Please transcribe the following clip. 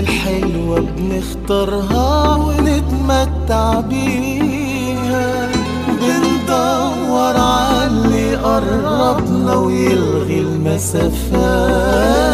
الحلوة بنختارها ونتمتع بيها بندور عاللي قربنا ويلغي المسافات